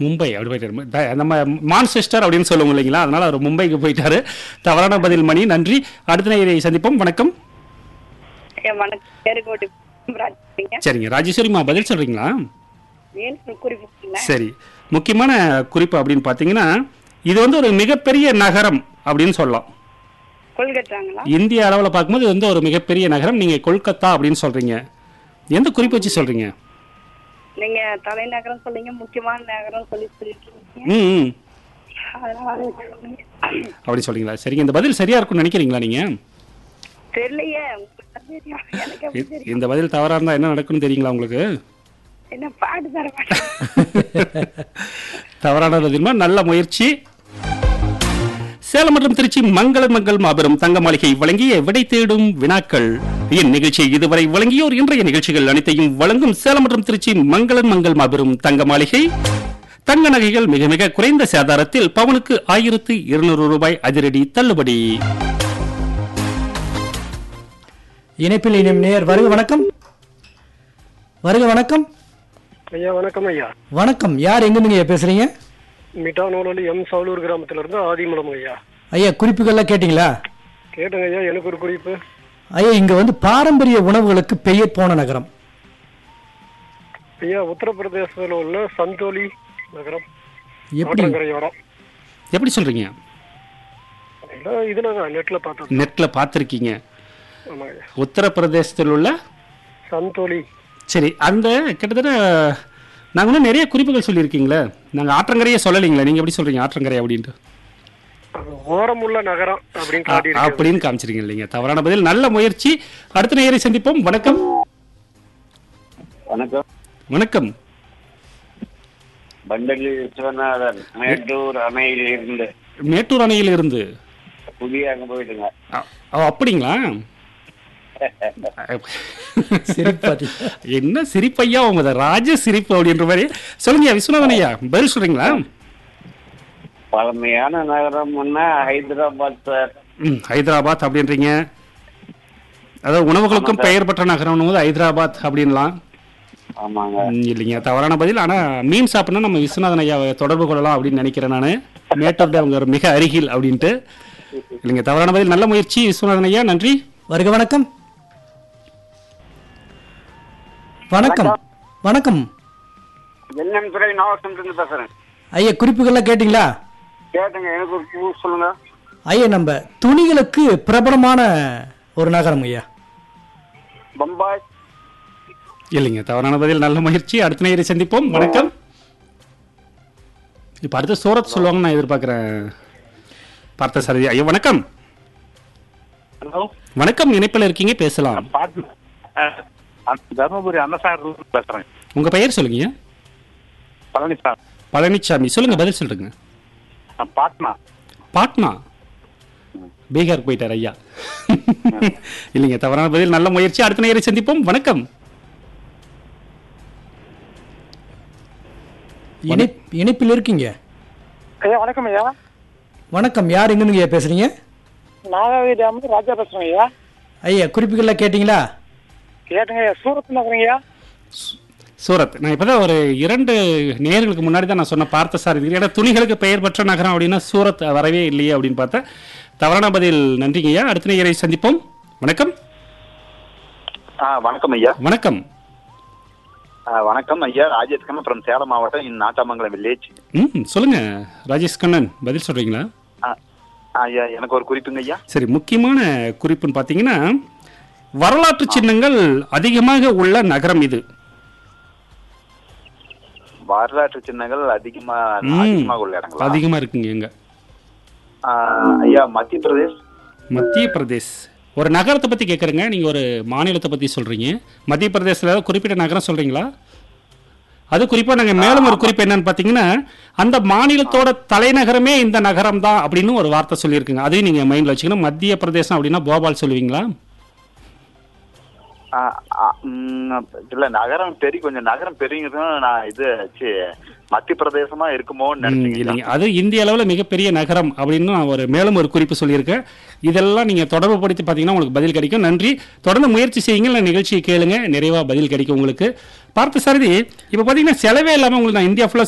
மும்பை அப்படி போயிட்டாரு த- நம்ம மான்செஸ்டர் அப்படின்னு சொல்லுவோம் இல்லைங்களா அதனால அவர் மும்பைக்கு போயிட்டாரு தவறான பதில் மணி நன்றி அடுத்த நேயரை சந்திப்போம் வணக்கம் ஐயா வணக்கம் பேருக்கோட்டி ராஜிங்க சரிங்க ராஜேஸ்வரிமா பதில் சொல்றீங்களா மீன் குறிப்பிட்டீங்க சரி முக்கியமான குறிப்பு அப்படின்னு பார்த்தீங்கன்னா இது வந்து ஒரு மிகப்பெரிய நகரம் அப்படின்னு சொல்லலாம் கொள்கட்டாங்களா இந்திய அளவில் பார்க்கும்போது இது வந்து ஒரு மிகப்பெரிய நகரம் நீங்க கொல்கத்தா அப்படின்னு சொல்றீங்க எந்த குறிப்பு வச்சு சொல்றீங்க நீங்க தலைநகரம் சொல்றீங்க முக்கியமான நகரம் சொல்லி சொல்லிருக்கீங்க ம் ம் அதனால அதை சொல்லுங்க. அப்படி சொல்றீங்களா சரிங்க இந்த பதில் சரியா இருக்கும்னு நினைக்கிறீங்களா நீங்க தெரியலையே உங்களுக்கு தான் தெரியும் எனக்கு எப்படி இ- தெரியும் இந்த பதில் தவறா இருந்தா என்ன நடக்கும்னு தெரியுங்களா உங்களுக்கு என்ன பாட்டு தர மாட்டேன் தவறான பதில்மா நல்ல முயற்சி சேலம் மற்றும் திருச்சி மங்கள மங்கள் மாபெரும் தங்க மாளிகை வழங்கிய விடை தேடும் வினாக்கள் இந்நிகழ்ச்சியை இதுவரை வழங்கியோர் இன்றைய நிகழ்ச்சிகள் அனைத்தையும் வழங்கும் சேலம் மற்றும் திருச்சி மங்கள மங்கள் மாபெரும் தங்க மாளிகை தங்க நகைகள் மிக மிக குறைந்த சேதாரத்தில் பவனுக்கு ஆயிரத்து இருநூறு ரூபாய் அதிரடி தள்ளுபடி இணைப்பில் இணையும் நேயர் வருக வணக்கம் வருக வணக்கம் ஐயா வணக்கம் ஐயா வணக்கம் யார் எங்கிருந்துங்க பேசுறீங்க மிட்டானூரில் எம் சவுலூர் கிராமத்துல இருந்து ஆதிமலம் ஐயா ஐயா குறிப்புகள்லாம் கேட்டிங்களா கேட்டுங்க ஐயா எனக்கு ஒரு குறிப்பு ஐயா இங்க வந்து பாரம்பரிய உணவுகளுக்கு பெயர் போன நகரம் ஐயா உத்தரப்பிரதேசத்தில் உள்ள சந்தோலி நகரம் எப்படி ஆற்றங்கரையோரம் எப்படி சொல்றீங்க இல்ல இது நாங்கள் நெட்ல பார்த்தோம் நெட்ல பார்த்திருக்கீங்க ஆமாங்க ஐயா உத்தரப்பிரதேசத்தில் உள்ள சந்தோலி சரி அந்த கிட்டத்தட்ட நாங்கள் இன்னும் நிறைய குறிப்புகள் சொல்லியிருக்கீங்களே நாங்கள் ஆற்றங்கரையே சொல்லலைங்களே நீங்கள் எப்படி சொல்கிறீங்க ஆற்றங்கரை அப்படின்ட்டு அது ஓரமுள்ள நகரம் அப்படின்னு அ- காட்டியிருக்கு அப்படின்னு காமிச்சிருங்க இல்லைங்க தவறான பதில் நல்ல முயற்சி அடுத்த நேயரை சந்திப்போம் வணக்கம் வணக்கம் வணக்கம் பண்டலி விஸ்வநாதன் மேட்டூர் அணையில் இருந்து மேட்டூர் அணையில் இருந்து புதிய அங்க போயிட்டுங்க அ- ஓ, அப்படிங்களா சிரிப்பாதி என்ன சிரிப்பையா உங்க ராஜ சிரிப்பு அப்படின்ற மாதிரி சொல்லுங்க விஸ்வநாதன் ஐயா பதில் சொல்றீங்களா பழமையான நகரம்னா ஹைதராபாத் சார் ம் ஹைதராபாத் அப்படின்றீங்க அதாவது உணவுகளுக்கும் பெயர் பெற்ற நகரம்னு போது ஹைதராபாத் அப்படின்லாம் ஆமாங்க ம், இல்லைங்க தவறான பதில் ஆனா மீன் சாப்பிட்னா நம்ம விஸ்வநாதன் ஐயாவை தொடர்பு கொள்ளலாம் அப்படின்னு நினைக்கிறேன் நான் மேட்டூர் டேம் அவங்க மிக அருகில் அப்படின்ட்டு இல்லைங்க தவறான பதில் நல்ல முயற்சி விஸ்வநாதன் ஐயா நன்றி வருக வணக்கம் வணக்கம் வணக்கம் என்எம் துறை நாகசந்திரன் பேசுறேன் ஐயா குறிப்புகள்லாம் கேட்டிங்களா கேட்டுங்க எனக்கு ஒரு பூ சொல்லுங்க ஐயா நம்ம துணிகளுக்கு பிரபலமான ஒரு நகரம் ஐயா பம்பாய் இல்லைங்க தவறான பதில் நல்ல முயற்சி அடுத்த நேயரை சந்திப்போம் வணக்கம் இப்போ அடுத்து சூரத் சொல்லுவாங்கன்னு நான் எதிர்பார்க்குறேன் பார்த்த சாரதி ஐயா வணக்கம் ஹலோ வணக்கம் இணைப்பில் இருக்கீங்க பேசலாம் பாட்டு தருமபுரி அன்னசார் பேசுறேன் உங்க பெயர் சொல்லுங்க பழனிசாமி பழனிசாமி சொல்லுங்க பதில் சொல்லுங்க நான் பாட்னா பாட்னா பீகார் போயிட்டார் ஐயா இல்லைங்க தவறான பதில் நல்ல முயற்சி அடுத்த நேயரை சந்திப்போம் வணக்கம் இணை இணைப்பில் இருக்கீங்க ஐயா வணக்கம் ஐயா வணக்கம் யார் எங்கிருந்துங்க ஐயா பேசுறீங்க நாகாவி டேம் ராஜா பேசுறேன் ஐயா ஐயா குறிப்புகள்லாம் கேட்டிங்களா கேட்டுங்க ஐயா சூரத் நகரம் ஐயா சூரத் நான் இப்பதான் ஒரு இரண்டு நேர்களுக்கு முன்னாடி தான் நான் சொன்ன பார்த்த சார் ஏன்னா துணிகளுக்கு பெயர் பெற்ற நகரம் அப்படின்னா சூரத் வரவே இல்லையே அப்படின்னு பார்த்தேன் தவறான பதில் நன்றிங்க ஐயா அடுத்த நேயரை சந்திப்போம் வணக்கம் ஆ வணக்கம் ஐயா வணக்கம் ஆ, வணக்கம் ஐயா ராஜேஷ் கண்ணன் ஃப்ரம் சேலம் மாவட்டம் இன் நாட்டாமங்கலம் வில்லேஜ் ம் சொல்லுங்க ராஜேஷ் கண்ணன் பதில் சொல்றீங்களா ஐயா எனக்கு ஒரு குறிப்புங்க ஐயா சரி முக்கியமான குறிப்புன்னு பார்த்தீங்கன்னா வரலாற்று சின்னங்கள் அதிகமாக உள்ள நகரம் இது வரலாற்று சின்னங்கள் அதிகமா ம். அதிகமாக உள்ள இடங்களா அதிகமா இருக்குங்க எங்க ஆ, ஐயா மத்திய பிரதேஷ் மத்திய பிரதேஷ் ஒரு நகரத்தை பத்தி கேட்குறேங்க நீங்க ஒரு மாநிலத்தை பத்தி சொல்றீங்க மத்திய பிரதேசல ஏதாவது குறிப்பிட்ட நகரம் சொல்றீங்களா அது குறிப்பா நாங்க மேலும் ஒரு குறிப்பு என்னன்னு பாத்தீங்கன்னா அந்த மாநிலத்தோட தலைநகரமே இந்த நகரம் தான் அப்படின்னு ஒரு வார்த்தை சொல்லியிருக்குங்க அதையும் நீங்க மைண்ட்ல வச்சுக்கணும் மத்திய பிரதேசம் அப்படின்னா போபால் சொல்லுவீங்களா ஆ, ஆ, ம், இல்ல நகரம் பெரிய கொஞ்சம் நகரம் பெரியதும் நான் இது சி, மத்திய பிரதேசமா இருக்குமோன்னு ம், நினைச்சீங்க இல்லைங்க அது இந்திய அளவில் மிகப்பெரிய நகரம் அப்படின்னு நான் ஒரு மேலும் ஒரு குறிப்பு சொல்லியிருக்கேன் இதெல்லாம் நீங்கள் தொடர்பு படுத்தி பார்த்தீங்கன்னா உங்களுக்கு பதில் கிடைக்கும் நன்றி தொடர்ந்து முயற்சி செய்யுங்க இல்லை நிகழ்ச்சியை கேளுங்க நிறைவாக பதில் கிடைக்கும் உங்களுக்கு பார்த்த சாரதி இப்போ பார்த்தீங்கன்னா செலவே இல்லாமல் உங்களுக்கு நான் இந்தியா ஃபுல்லாக